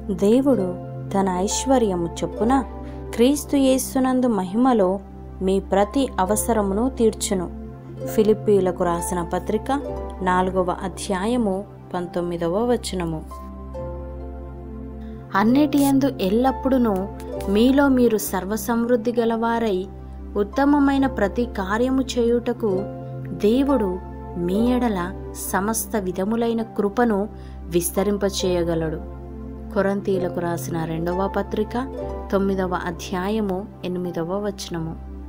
దేవుడు తన ఐశ్వర్యము చొప్పున క్రీస్తు యేసునందు మహిమలో మీ ప్రతి అవసరమును తీర్చును ఫిలిప్పీలకు రాసిన పత్రిక నాలుగవ అధ్యాయము పంతొమ్మిదవ వచనము అన్నిటి యందు ఎల్లప్పుడూ మీలో మీరు సర్వసమృద్ధి గలవారై ఉత్తమమైన ప్రతి కార్యము చేయుటకు దేవుడు మీ ఎడల సమస్త విధములైన కృపను విస్తరింపచేయగలడు కొరంతీలకు రాసిన రెండవ పత్రిక తొమ్మిదవ అధ్యాయము ఎనిమిదవ వచనము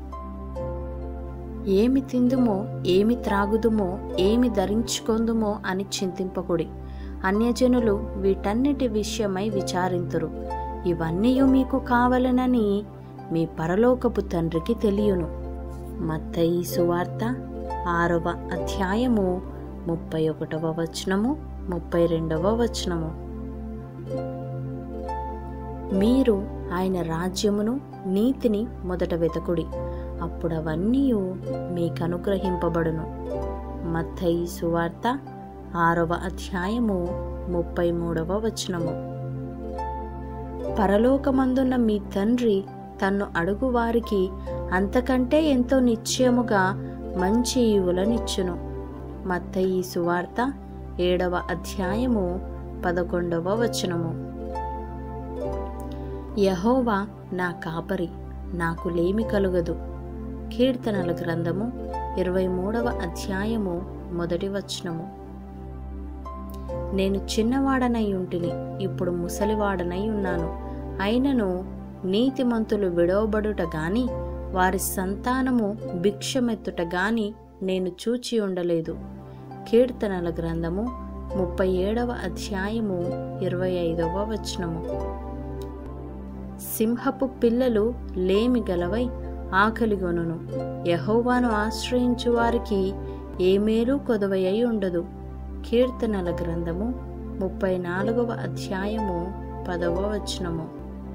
ఏమి తిందుమో ఏమి త్రాగుదుమో ఏమి ధరించుకొందుమో అని చింతింపకుడి అన్యజనులు వీటన్నిటి విషయమై విచారింతురు ఇవన్నీ మీకు కావలనని మీ పరలోకపు తండ్రికి తెలియను మత్తయి సువార్త ఆరవ అధ్యాయము ముప్పై ఒకటవ వచనము ముప్పై రెండవ వచనము మీరు ఆయన రాజ్యమును నీతిని మొదట వెతకుడి అప్పుడవన్నీ మీకు అనుగ్రహింపబడును మత్తయి సువార్త ఆరవ అధ్యాయము ముప్పై మూడవ వచనము పరలోకమందున్న మీ తండ్రి తన్ను అడుగు వారికి అంతకంటే ఎంతో నిశ్చయముగా మంచి ఈవులనిచ్చును మత్తయి సువార్త ఏడవ అధ్యాయము పదకొండవ వచనము యహోవా నా కాపరి నాకు లేమి కలుగదు కీర్తనల గ్రంథము ఇరవై మూడవ అధ్యాయము మొదటి వచనము నేను చిన్నవాడనై ఉంటిని ఇప్పుడు ముసలివాడనై ఉన్నాను అయినను నీతిమంతులు విడవబడుట గాని వారి సంతానము భిక్షమెత్తుట గాని నేను చూచి ఉండలేదు కీర్తనల గ్రంథము ముప్పై ఏడవ అధ్యాయము ఇరవై ఐదవ వచనము సింహపు పిల్లలు లేమి గలవై ఆకలిగొనును యహోవాను ఆశ్రయించు వారికి ఏ మేలు కొదవయ్యి ఉండదు కీర్తనల గ్రంథము ముప్పై నాలుగవ అధ్యాయము పదవ వచనము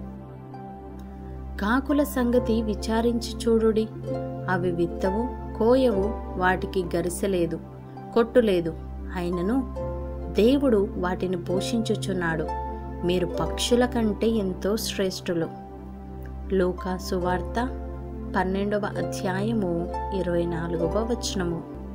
కాకుల సంగతి విచారించి చూడుడి అవి విత్తవు కోయవు వాటికి గరిసెలేదు కొట్టులేదు అయినను దేవుడు వాటిని పోషించుచున్నాడు మీరు పక్షుల కంటే ఎంతో శ్రేష్ఠులు లూకా సువార్త పన్నెండవ అధ్యాయము ఇరవై నాలుగవ వచనము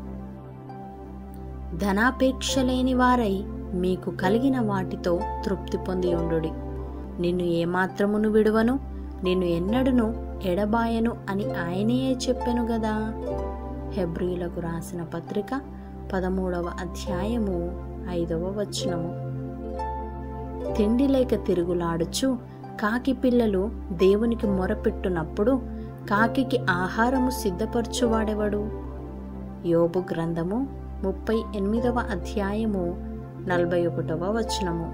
ధనాపేక్ష లేని వారై మీకు కలిగిన వాటితో తృప్తి పొంది ఉండుడి నిన్ను ఏమాత్రమును విడువను నిన్ను ఎన్నడును ఎడబాయను అని ఆయనే చెప్పెను గదా హెబ్రిలకు రాసిన పత్రిక పదమూడవ అధ్యాయము ఐదవ వచనము తిండి లేక తిరుగులాడుచు కాకి పిల్లలు దేవునికి మొరపెట్టునప్పుడు కాకికి ఆహారము సిద్ధపరచువాడెవడు యోబు గ్రంథము ముప్పై ఎనిమిదవ అధ్యాయము నలభై ఒకటవ వచనము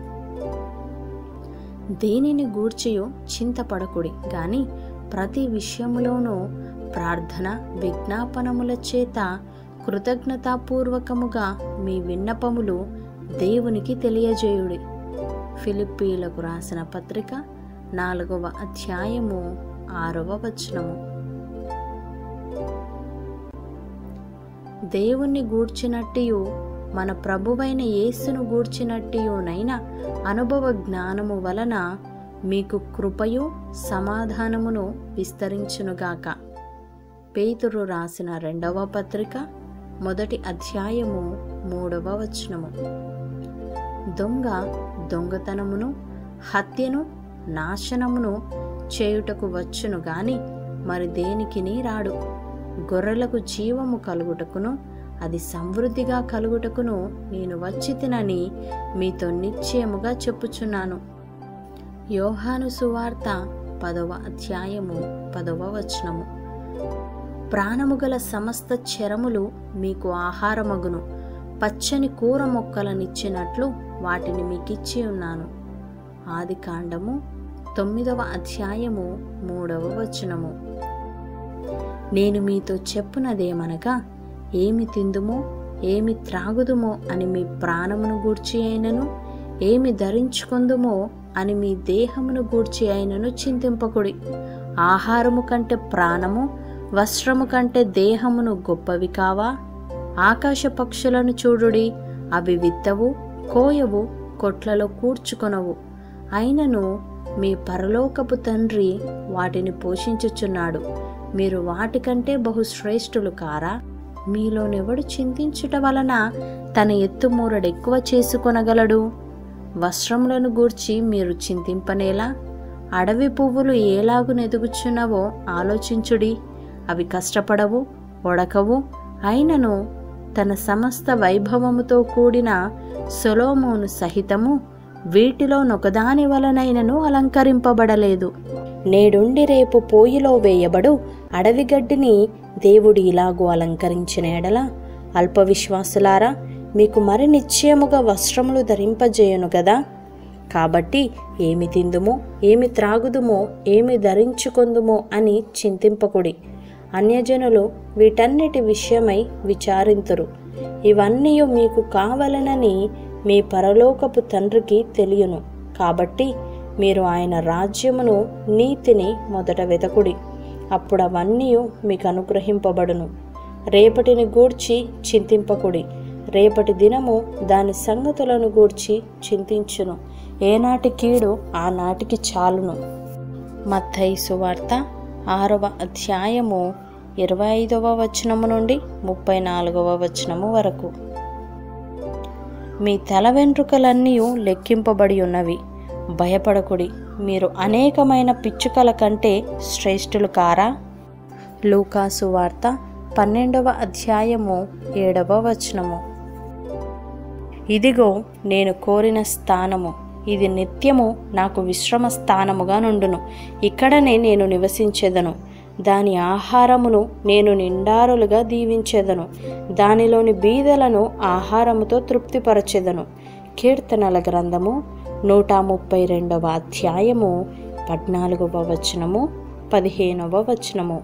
దేనిని గూర్చియో చింతపడకుడి గాని ప్రతి విషయములోనూ ప్రార్థన విజ్ఞాపనముల చేత కృతజ్ఞతాపూర్వకముగా మీ విన్నపములు దేవునికి తెలియజేయుడి ఫిలిప్పీలకు రాసిన పత్రిక నాలుగవ అధ్యాయము ఆరవ వచనము దేవుణ్ణి గూర్చినట్టియు మన ప్రభువైన యేసును గూర్చినట్టియునైన అనుభవ జ్ఞానము వలన మీకు కృపయు సమాధానమును విస్తరించునుగాక పేతురు రాసిన రెండవ పత్రిక మొదటి అధ్యాయము మూడవ వచనము దొంగ దొంగతనమును హత్యను నాశనమును చేయుటకు వచ్చును గాని మరి దేనికిని రాడు గొర్రెలకు జీవము కలుగుటకును అది సమృద్ధిగా కలుగుటకును నేను వచ్చి తినని మీతో నిశ్చయముగా చెప్పుచున్నాను యోహాను సువార్త పదవ అధ్యాయము పదవ వచనము ప్రాణము గల సమస్త చరములు మీకు ఆహారమగును పచ్చని కూర మొక్కలనిచ్చినట్లు వాటిని మీకిచ్చి ఉన్నాను ఆది కాండము తొమ్మిదవ అధ్యాయము మూడవ వచనము నేను మీతో చెప్పునదేమనగా ఏమి తిందుమో ఏమి త్రాగుదుమో అని మీ ప్రాణమును గూర్చి అయినను ఏమి ధరించుకుందుమో అని మీ దేహమును గూర్చి అయినను చింతింపకుడి ఆహారము కంటే ప్రాణము వస్త్రము కంటే దేహమును గొప్పవి కావా ఆకాశ పక్షులను చూడుడి అవి విత్తవు కోయవు కొట్లలో కూర్చుకొనవు అయినను మీ పరలోకపు తండ్రి వాటిని పోషించుచున్నాడు మీరు వాటికంటే బహుశ్రేష్ఠులు కారా మీలోనెవడు చింతించుట వలన తన ఎత్తుమూరడెక్కువ చేసుకొనగలడు వస్త్రములను గూర్చి మీరు చింతింపనేలా అడవి పువ్వులు ఏలాగు నెదుగుచున్నవో ఆలోచించుడి అవి కష్టపడవు ఒడకవు అయినను తన సమస్త వైభవముతో కూడిన సొలోమోను సహితము వీటిలో నొకదాని వలనైనను అలంకరింపబడలేదు నేడుండి రేపు పోయిలో వేయబడు అడవి గడ్డిని దేవుడు ఇలాగూ అలంకరించిన ఎడల అల్ప విశ్వాసులారా మీకు మరి నిశ్చయముగా వస్త్రములు ధరింపజేయను గదా కాబట్టి ఏమి తిందుమో ఏమి త్రాగుదుమో ఏమి ధరించుకొందుమో అని చింతింపకుడి అన్యజనులు వీటన్నిటి విషయమై విచారింతురు ఇవన్నీ మీకు కావలనని మీ పరలోకపు తండ్రికి తెలియను కాబట్టి మీరు ఆయన రాజ్యమును నీతిని మొదట వెతకుడి అప్పుడు అవన్నీ మీకు అనుగ్రహింపబడును రేపటిని గూర్చి చింతింపకుడి రేపటి దినము దాని సంగతులను గూర్చి చింతించును ఏనాటి కీడు ఆనాటికి చాలును మత్తయి సువార్త ఆరవ అధ్యాయము ఇరవై ఐదవ వచనము నుండి ముప్పై నాలుగవ వచనము వరకు మీ తల వెంట్రుకలన్నీ లెక్కింపబడి ఉన్నవి భయపడకుడి మీరు అనేకమైన పిచ్చుకల కంటే శ్రేష్ఠులు కారా లూకాసు వార్త పన్నెండవ అధ్యాయము ఏడవ వచనము ఇదిగో నేను కోరిన స్థానము ఇది నిత్యము నాకు విశ్రమ స్థానముగా నుండును ఇక్కడనే నేను నివసించెదను దాని ఆహారమును నేను నిండారులుగా దీవించెదను దానిలోని బీదలను ఆహారముతో తృప్తిపరచెదను కీర్తనల గ్రంథము నూట ముప్పై రెండవ అధ్యాయము పద్నాలుగవ వచనము పదిహేనవ వచనము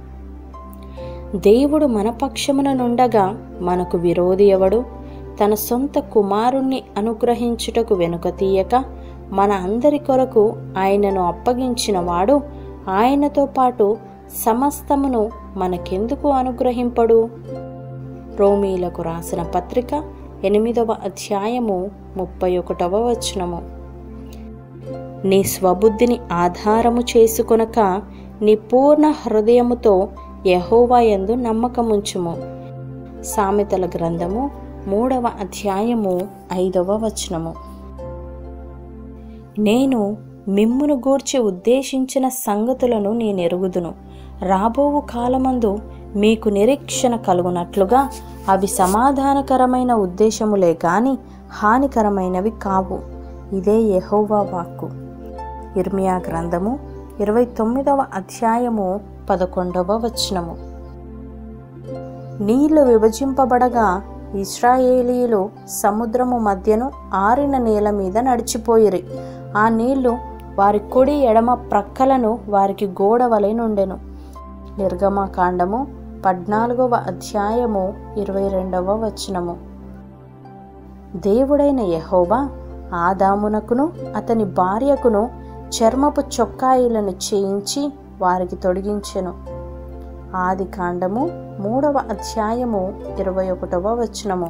దేవుడు మన పక్షమున నుండగా మనకు విరోధి ఎవడు తన సొంత కుమారుణ్ణి అనుగ్రహించుటకు వెనుక తీయక మన అందరి కొరకు ఆయనను అప్పగించిన వాడు ఆయనతో పాటు సమస్తమును మనకెందుకు అనుగ్రహింపడు రోమీలకు రాసిన పత్రిక ఎనిమిదవ అధ్యాయము ముప్పై ఒకటవ వచనము నీ స్వబుద్ధిని ఆధారము చేసుకొనక నీ పూర్ణ హృదయముతో యహోవా యందు నమ్మకముంచుము సామెతల గ్రంథము మూడవ అధ్యాయము ఐదవ వచనము నేను మిమ్మును గూర్చి ఉద్దేశించిన సంగతులను నేనెరుగుదును రాబోవు కాలమందు మీకు నిరీక్షణ కలుగునట్లుగా అవి సమాధానకరమైన ఉద్దేశములే గాని హానికరమైనవి కావు ఇదే యెహోవా వాక్కు ఇర్మియా గ్రంథము ఇరవై తొమ్మిదవ అధ్యాయము పదకొండవ వచనము నీళ్లు విభజింపబడగా ఇస్రాయేలీలు సముద్రము మధ్యను ఆరిన నేల మీద నడిచిపోయిరి ఆ నీళ్లు వారి కుడి ఎడమ ప్రక్కలను వారికి గోడ వలె నుండెను నిర్గమకాండము పద్నాలుగవ అధ్యాయము ఇరవై రెండవ వచనము దేవుడైన యెహోవా ఆదామునకును అతని భార్యకును చర్మపు చొక్కాయిలను చేయించి వారికి తొడిగించెను ఆది కాండము మూడవ అధ్యాయము ఇరవై ఒకటవ వచనము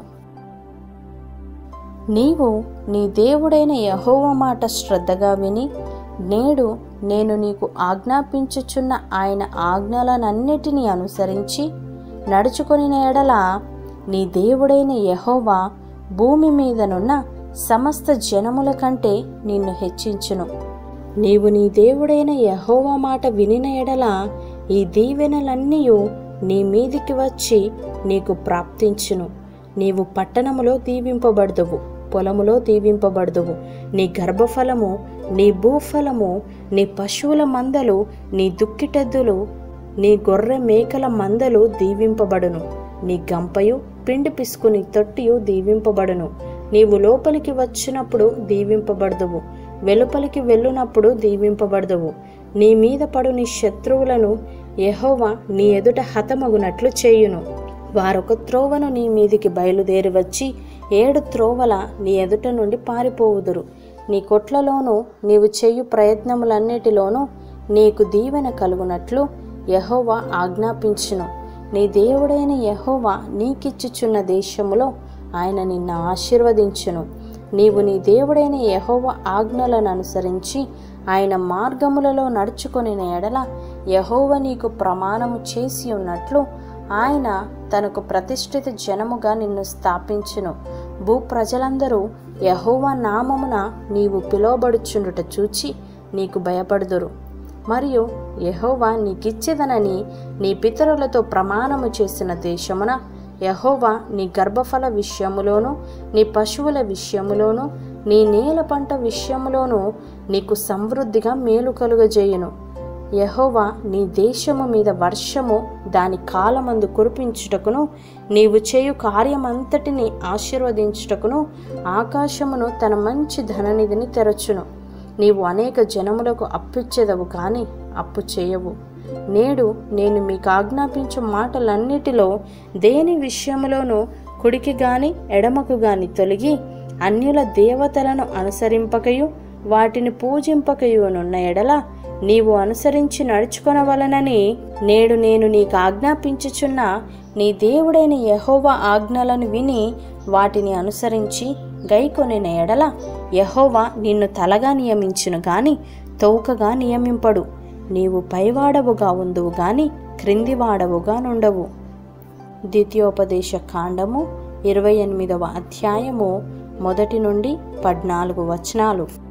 నీవు నీ దేవుడైన యహోవ మాట శ్రద్ధగా విని నేడు నేను నీకు ఆజ్ఞాపించుచున్న ఆయన ఆజ్ఞలనన్నిటినీ అనుసరించి నడుచుకొని ఎడల నీ దేవుడైన యహోవా భూమి మీదనున్న సమస్త జనముల కంటే నిన్ను హెచ్చించును నీవు నీ దేవుడైన యహోవా మాట వినిన ఎడల ఈ దీవెనలన్నీ నీ మీదికి వచ్చి నీకు ప్రాప్తించును నీవు పట్టణములో దీవింపబడదువు పొలములో దీవింపబడదువు నీ గర్భఫలము నీ భూఫలము నీ పశువుల మందలు నీ దుక్కిటెద్దులు నీ గొర్రె మేకల మందలు దీవింపబడును నీ గంపయు పిండి పిసుకుని తొట్టియు దీవింపబడును నీవు లోపలికి వచ్చినప్పుడు దీవింపబడదువు వెలుపలికి వెళ్ళునప్పుడు దీవింపబడదువు నీ మీద పడు నీ శత్రువులను యెహోవా నీ ఎదుట హతమగునట్లు చేయును వారొక త్రోవను నీ మీదికి బయలుదేరి వచ్చి ఏడు త్రోవల నీ ఎదుట నుండి పారిపోవుదురు నీ కొట్లలోనూ నీవు చేయు ప్రయత్నములన్నిటిలోనూ నీకు దీవెన కలుగునట్లు యెహోవా ఆజ్ఞాపించును నీ దేవుడైన యెహోవా నీకిచ్చుచున్న దేశములో ఆయన నిన్ను ఆశీర్వదించును నీవు నీ దేవుడైన యహోవ ఆజ్ఞలను అనుసరించి ఆయన మార్గములలో నడుచుకొని ఎడల యహోవ నీకు ప్రమాణము చేసి ఉన్నట్లు ఆయన తనకు ప్రతిష్ఠిత జనముగా నిన్ను స్థాపించును భూప్రజలందరూ యహోవ నామమున నీవు పిలువబడుచుండుట చూచి నీకు భయపడుదురు మరియు యహోవా నీకిచ్చేదనని నీ పితరులతో ప్రమాణము చేసిన దేశమున యహోవా నీ గర్భఫల విషయములోను నీ పశువుల విషయములోను నీ నేల పంట విషయములోను నీకు సమృద్ధిగా మేలు కలుగజేయును యహోవా నీ దేశము మీద వర్షము దాని కాలమందు కురిపించుటకును నీవు చేయు కార్యమంతటిని ఆశీర్వదించుటకును ఆకాశమును తన మంచి ధననిధిని తెరచును నీవు అనేక జనములకు అప్పిచ్చేదవు కానీ అప్పు చేయవు నేడు నేను మీకు ఆజ్ఞాపించు మాటలన్నిటిలో దేని విషయములోనూ కుడికి గాని ఎడమకు గాని తొలగి అన్యుల దేవతలను అనుసరింపకయు వాటిని పూజింపకయునున్న ఎడల నీవు అనుసరించి నడుచుకొనవలనని నేడు నేను నీకు ఆజ్ఞాపించుచున్న నీ దేవుడైన యహోవా ఆజ్ఞలను విని వాటిని అనుసరించి గైకొనిన ఎడల యహోవా నిన్ను తలగా నియమించును గాని తౌకగా నియమింపడు నీవు పైవాడవుగా ఉందువు గాని క్రిందివాడవుగా నుండవు ద్వితీయోపదేశ కాండము ఇరవై ఎనిమిదవ అధ్యాయము మొదటి నుండి పద్నాలుగు వచనాలు